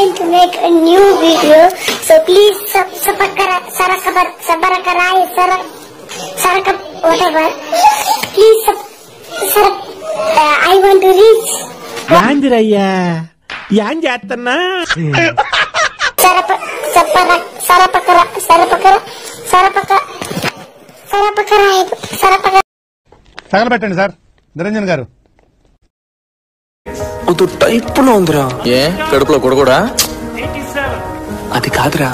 going to make a new video. So please sub sabakara sarakabar sabarakarai sarak sarakab whatever. Please sub sar uh, I want to reach యాందిరయ్యా యాం చేస్తున్నా sarapa sapara sarapakara sarapakara sarapaka sarapakarai sarapaka తగలబెట్టండి sir Niranjan garu అది type లో ఉందిరా ఏ కడుపులో కొడకూడా అది కాదురా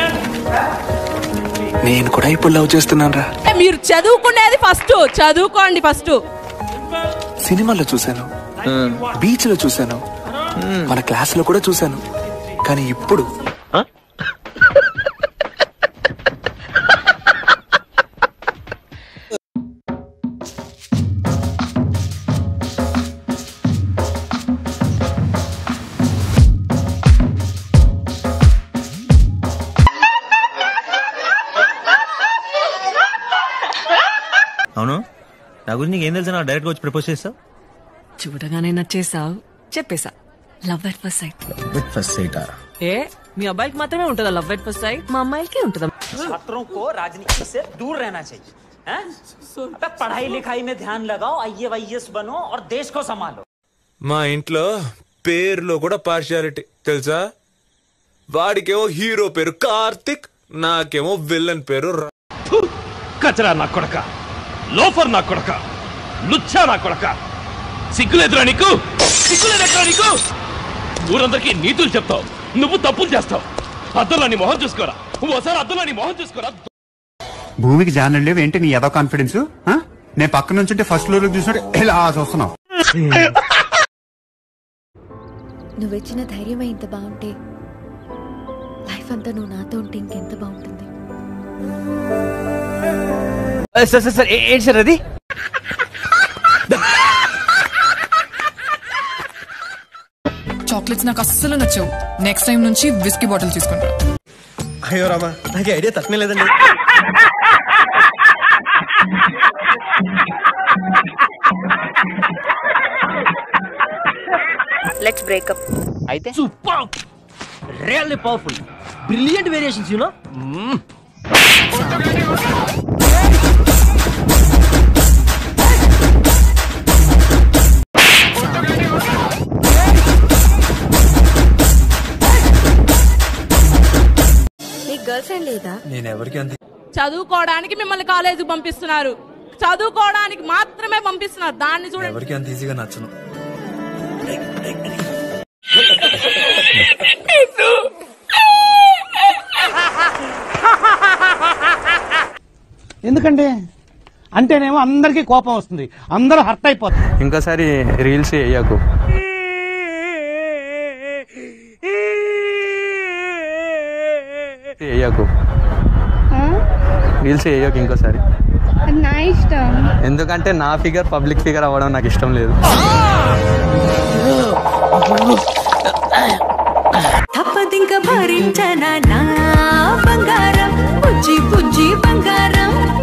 నేను కూడా ఇప్పుడు లవ్ చేస్తున్నాను రా మీరు చదువుకునేది ఫస్ట్ చదువుకోండి ఫస్ట్ సినిమాలో చూశాను బీచ్ లో చూశాను మన క్లాస్ లో కూడా చూశాను కానీ ఇప్పుడు అవును నా గురించి నీకు ఏం తెలుసు నా డైరెక్ట్ వచ్చి ప్రపోజ్ చేస్తావు చూడగానే నచ్చేసావు చెప్పేసా love at first sight with first sight ఏ మీ అబ్బాయికి మాత్రమే ఉంటుందా లవ్ ఎట్ ఫస్ట్ సైట్ మా అమ్మాయిలకి ఉంటుందా छात्रों को राजनीति से दूर रहना चाहिए हैं? अबे पढ़ाई लिखाई में ध्यान लगाओ आई वाईएस बनो और देश को संभालो మా ఇంట్లో పేరులో కూడా పార్షియాలిటీ తెలుసా వాడికేమో హీరో పేరు కార్తిక్ నాకేమో విలన్ పేరు రా- కచరా నా కొడక లోఫర్ నా కొడక లుచ్చా నా కొడక సిగ్గులేదురా నీకు సిగ్గులేదెక్కడా నీకు ఊరందరికీ నీతులు చెప్తావు నువ్వు తప్పులు చేస్తావు అద్దంలో నీ మొహం చూసుకోరా ఓసారి అద్దంలో నీ మొహం చూసుకోరా భూమికి జానలు లేవు ఏంటి నీ ఏదో కాన్ఫిడెన్స్ నేను పక్క నుంచి ఫస్ట్ ఫ్లోర్ చూసినట్టు ఇలా చూస్తున్నావు నువ్విచ్చిన ధైర్యమే ఇంత బాగుంటే లైఫ్ అంతా నువ్వు నాతో ఉంటే ఇంకెంత బాగుంటుంది సార్ సార్ సార్ ఏంటి సార్ అది చాక్లెట్స్ నాకు అస్సలు నచ్చవు నెక్స్ట్ టైం నుంచి విస్కీ బాటిల్ తీసుకుంటా అయ్యో రామా నాకు ఐడియా తక్కువ లేదండి లెట్స్ బ్రేకప్ అయితే super really powerful brilliant variations you know నీకు గర్ల్ ఫ్రెండ్ లేదా నేను ఎవరికి అంత చదువుకోవడానికి మిమ్మల్ని కాలేజీకి పంపిస్తున్నారు చదువుకోవడానికి మాత్రమే పంపిస్తున్నారు దాన్ని చూడండి ఎవరికి అంత ఈజీగా నచ్చను ఎందుకంటే అంటేనేమో అందరికీ కోపం వస్తుంది అందరూ హర్ట్ అయిపోతారు ఇంకోసారి రీల్స్ వేయకు వేయకు రీల్స్ వేయకు ఇంకోసారి నా ఇష్టం ఎందుకంటే నా ఫిగర్ పబ్లిక్ ఫిగర్ అవ్వడం నాకు ఇష్టం లేదు తప్పదింక భరించనా నా బంగారం బుజ్జి బుజ్జి బంగారం